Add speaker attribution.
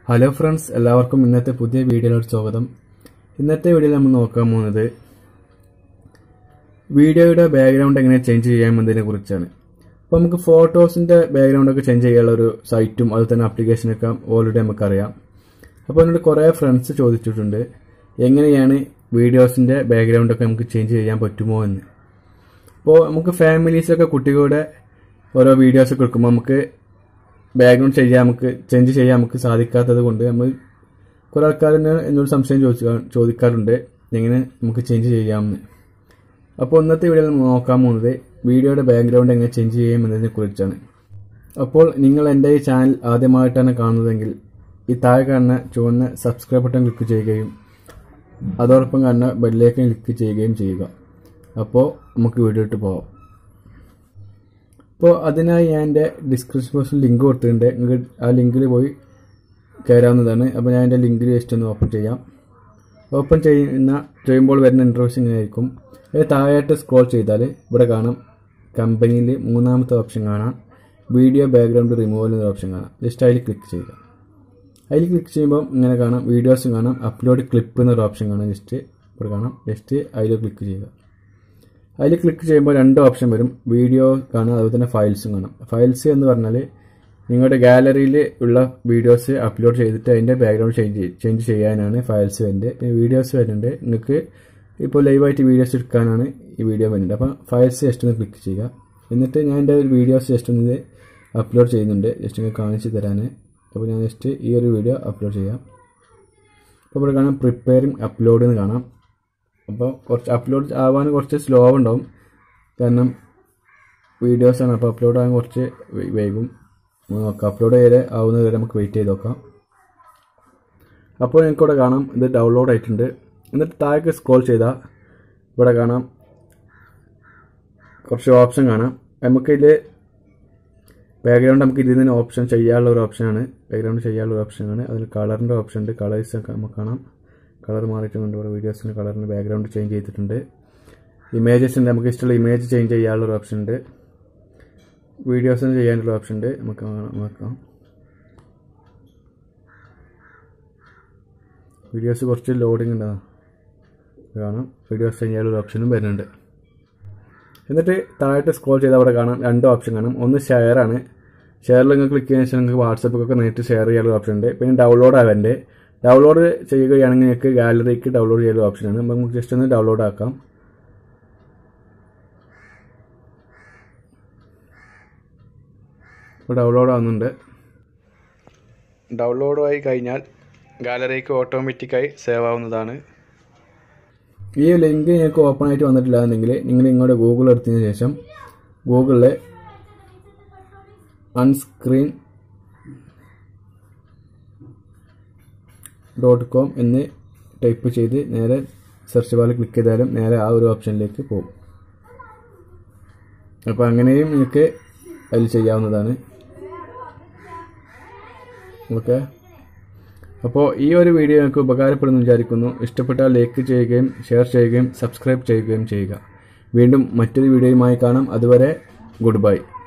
Speaker 1: hello friends എല്ലാവർക്കും ഇന്നത്തെ പുതിയ വീഡിയോയിലോട്ട് സ്വാഗതം ഇന്നത്തെ വീഡിയോയിൽ നമ്മൾ നോക്കാൻ പോകുന്നത് വീഡിയോയുടെ ബാക്ക്ഗ്രൗണ്ട് എങ്ങനെ ചേഞ്ച് ചെയ്യാമെന്നതിനെ കുറിച്ചാണ് അപ്പോൾ നമുക്ക് ഫോട്ടോസിൻ്റെ ബാക്ക്ഗ്രൗണ്ടൊക്കെ ചേഞ്ച് ചെയ്യാനുള്ള ഒരു സൈറ്റും അതുപോലെ തന്നെ ആപ്ലിക്കേഷനൊക്കെ ഓൾറെഡി നമുക്കറിയാം അപ്പോൾ എന്നോട് കുറേ ഫ്രണ്ട്സ് ചോദിച്ചിട്ടുണ്ട് എങ്ങനെയാണ് വീഡിയോസിൻ്റെ ബാക്ക്ഗ്രൗണ്ടൊക്കെ നമുക്ക് ചേഞ്ച് ചെയ്യാൻ പറ്റുമോ എന്ന് അപ്പോൾ നമുക്ക് ഫാമിലീസൊക്കെ കുട്ടികളുടെ ഓരോ വീഡിയോസൊക്കെ എടുക്കുമ്പോൾ നമുക്ക് ബാക്ക്ഗ്രൗണ്ട് ചെയ്യാൻ നമുക്ക് ചേഞ്ച് ചെയ്യാൻ നമുക്ക് സാധിക്കാത്തത് കൊണ്ട് നമ്മൾ കുറേ ആൾക്കാർ തന്നെ എന്നോട് സംശയം ചോദിച്ചു ചോദിക്കാറുണ്ട് എങ്ങനെ നമുക്ക് ചേഞ്ച് ചെയ്യാമെന്ന് അപ്പോൾ ഇന്നത്തെ വീഡിയോയിൽ നമ്മൾ നോക്കാൻ പോകുന്നത് വീഡിയോയുടെ ബാക്ക്ഗ്രൗണ്ട് എങ്ങനെ ചേഞ്ച് ചെയ്യാം എന്നതിനെ കുറിച്ചാണ് അപ്പോൾ നിങ്ങൾ എൻ്റെ ഈ ചാനൽ ആദ്യമായിട്ടാണ് കാണുന്നതെങ്കിൽ ഈ താഴെ കാണുന്ന ചുവന്ന സബ്സ്ക്രൈബ് ബട്ടൺ ക്ലിക്ക് ചെയ്യുകയും അതോടൊപ്പം കാണുന്ന ബെല്ലിലേക്കും ക്ലിക്ക് ചെയ്യുകയും ചെയ്യുക അപ്പോൾ നമുക്ക് വീഡിയോ ഇട്ട് പോവാം അപ്പോൾ അതിനായി ഞാൻ എൻ്റെ ഡിസ്ക്രിപ്ഷൻ ബോക്സിൽ ലിങ്ക് കൊടുത്തിട്ടുണ്ട് നിങ്ങൾക്ക് ആ ലിങ്കിൽ പോയി കയറാവുന്നതാണ് അപ്പോൾ ഞാൻ എൻ്റെ ലിങ്കിൽ ജസ്റ്റ് ഒന്ന് ഓപ്പൺ ചെയ്യാം ഓപ്പൺ ചെയ്യുന്ന ചെയ്യുമ്പോൾ വരുന്ന ഇൻട്രോസ് ഇങ്ങനെ ആയിരിക്കും ഇത് താഴെയായിട്ട് സ്ക്രോൾ ചെയ്താൽ ഇവിടെ കാണാം കമ്പനിയിൽ മൂന്നാമത്തെ ഓപ്ഷൻ കാണാം വീഡിയോ ബാക്ക്ഗ്രൗണ്ട് റിമൂവൽ എന്ന ഓപ്ഷൻ കാണാം ജസ്റ്റ് അതിൽ ക്ലിക്ക് ചെയ്യുക അതിൽ ക്ലിക്ക് ചെയ്യുമ്പോൾ ഇങ്ങനെ കാണാം വീഡിയോസും കാണാം അപ്ലോഡ് ക്ലിപ്പ് എന്നൊരു ഓപ്ഷൻ കാണാം ജസ്റ്റ് ഇവിടെ കാണാം ജസ്റ്റ് അതിൽ ക്ലിക്ക് ചെയ്യുക അതിൽ ക്ലിക്ക് ചെയ്യുമ്പോൾ രണ്ട് ഓപ്ഷൻ വരും വീഡിയോ കാണാം അതുപോലെ തന്നെ ഫയൽസും കാണാം ഫയൽസ് എന്ന് പറഞ്ഞാൽ നിങ്ങളുടെ ഗാലറിയിൽ ഉള്ള വീഡിയോസ് അപ്ലോഡ് ചെയ്തിട്ട് അതിൻ്റെ ബാക്ക്ഗ്രൗണ്ട് ചേഞ്ച് ചേഞ്ച് ചെയ്യാനാണ് ഫയൽസ് വരുന്നത് പിന്നെ വീഡിയോസ് വരുന്നുണ്ട് നിങ്ങൾക്ക് ഇപ്പോൾ ലൈവായിട്ട് വീഡിയോസ് എടുക്കാനാണ് ഈ വീഡിയോ വരുന്നത് അപ്പോൾ ഫയൽസ് ജസ്റ്റ് ഒന്ന് ക്ലിക്ക് ചെയ്യുക എന്നിട്ട് ഞാൻ എൻ്റെ ഒരു വീഡിയോസ് ജസ്റ്റ് ഒന്ന് അപ്ലോഡ് ചെയ്യുന്നുണ്ട് ജസ്റ്റ് ഒന്ന് കാണിച്ച് തരാൻ അപ്പോൾ ഞാൻ ജസ്റ്റ് ഈ ഒരു വീഡിയോ അപ്ലോഡ് ചെയ്യാം അപ്പോൾ ഇവിടെ കാണാം പ്രിപ്പയറിങ് അപ്ലോഡ് എന്ന് കാണാം അപ്പോൾ കുറച്ച് അപ്ലോഡ് ആവാൻ കുറച്ച് സ്ലോ ഉണ്ടാവും കാരണം വീഡിയോസാണ് അപ്പോൾ അപ്ലോഡ് ആകാൻ കുറച്ച് വൈ- വൈകും നോക്കാം അപ്ലോഡ് ചെയ്ത് ആവുന്നത് വരെ നമുക്ക് വെയിറ്റ് ചെയ്ത് നോക്കാം അപ്പോൾ എനിക്കിവിടെ കാണാം ഇത് ഡൗൺലോഡ് ആയിട്ടുണ്ട് എന്നിട്ട് താഴേക്ക് സ്ക്രോൾ ചെയ്താൽ ഇവിടെ കാണാം കുറച്ച് ഓപ്ഷൻ കാണാം നമുക്കിതിൽ ബാക്ക്ഗ്രൗണ്ട് നമുക്ക് ഇതിൽ നിന്ന് ഓപ്ഷൻ ചെയ്യാനുള്ള ഒരു ഓപ്ഷനാണ് ബാക്ക്ഗ്രൗണ്ട് ചെയ്യാനുള്ള ഒരു ഓപ്ഷനാണ് അതിൽ കളറിൻ്റെ ഓപ്ഷൻ ഉണ്ട് കളേഴ്സ് ഒക്കെ നമുക്ക് കാണാം കളർ മാറിയിട്ടുണ്ട് ഇവിടെ വീഡിയോസിന് കളറിന് ബാക്ക്ഗ്രൗണ്ട് ചേഞ്ച് ചെയ്തിട്ടുണ്ട് ഇമേജസ് ഉണ്ട് നമുക്ക് ഇഷ്ടമുള്ള ഇമേജ് ചേഞ്ച് ചെയ്യാനുള്ള ഒരു ഓപ്ഷൻ ഉണ്ട് വീഡിയോസിന് ചെയ്യാനുള്ള ഓപ്ഷൻ ഉണ്ട് നമുക്ക് കാണാം- നോക്കാം വീഡിയോസ് കുറച്ച് ലോഡിങ് ഉണ്ടാ കാണാം വീഡിയോസ് ചെയ്യാനുള്ള ഒരു ഓപ്ഷനും വരുന്നുണ്ട് എന്നിട്ട് താഴോട്ട് സ്ക്രോൾ ചെയ്താൽ അവിടെ കാണാം രണ്ട് ഓപ്ഷൻ കാണാം ഒന്ന് ഷെയർ ആണ് ഷെയറിൽ നിങ്ങൾ ക്ലിക്ക് ചെയ്യുന്ന ശേഷം നിങ്ങൾക്ക് വാട്സപ്പിലൊക്കെ നേരിട്ട് ഷെയർ ചെയ്യാനുള്ള ഓപ്ഷൻ ഉണ്ട് പിന്നെ ഡൗൺലോഡ് ആവൻ്റെ ഡൗൺലോഡ് ചെയ്യുകയാണെങ്കിൽ നിങ്ങൾക്ക് ഗാലറിക്ക് ഡൗൺലോഡ് ചെയ്യാനുള്ള ഓപ്ഷനാണ് അപ്പോൾ നമുക്ക് ജസ്റ്റ് ഒന്ന് ഡൗൺലോഡ് ആക്കാം ഇപ്പോൾ ഡൗൺലോഡ് ആവുന്നുണ്ട് ഡൗൺലോഡ് ആയി കഴിഞ്ഞാൽ ഗാലറിക്ക് ഓട്ടോമാറ്റിക്കായി സേവ് ആവുന്നതാണ് ഈ ലിങ്ക് നിങ്ങൾക്ക് ഓപ്പൺ ആയിട്ട് വന്നിട്ടില്ല എന്നെങ്കിൽ നിങ്ങൾ ഇങ്ങോട്ട് ഗൂഗിൾ എടുത്തതിന് ശേഷം ഗൂഗിളിൽ അൺസ്ക്രീൻ ഡോട്ട് കോം എന്ന് ടൈപ്പ് ചെയ്ത് നേരെ സെർച്ച് ബാറിൽ ക്ലിക്ക് ചെയ്താലും നേരെ ആ ഒരു ഓപ്ഷനിലേക്ക് പോകും അപ്പോൾ അങ്ങനെയും നിങ്ങൾക്ക് അതിൽ ചെയ്യാവുന്നതാണ് ഓക്കെ അപ്പോൾ ഈ ഒരു വീഡിയോ നിങ്ങൾക്ക് ഉപകാരപ്പെടുന്നു വിചാരിക്കുന്നു ഇഷ്ടപ്പെട്ടാൽ ലൈക്ക് ചെയ്യുകയും ഷെയർ ചെയ്യുകയും സബ്സ്ക്രൈബ് ചെയ്യുകയും ചെയ്യുക വീണ്ടും മറ്റൊരു വീഡിയോയുമായി കാണാം അതുവരെ ഗുഡ് ബൈ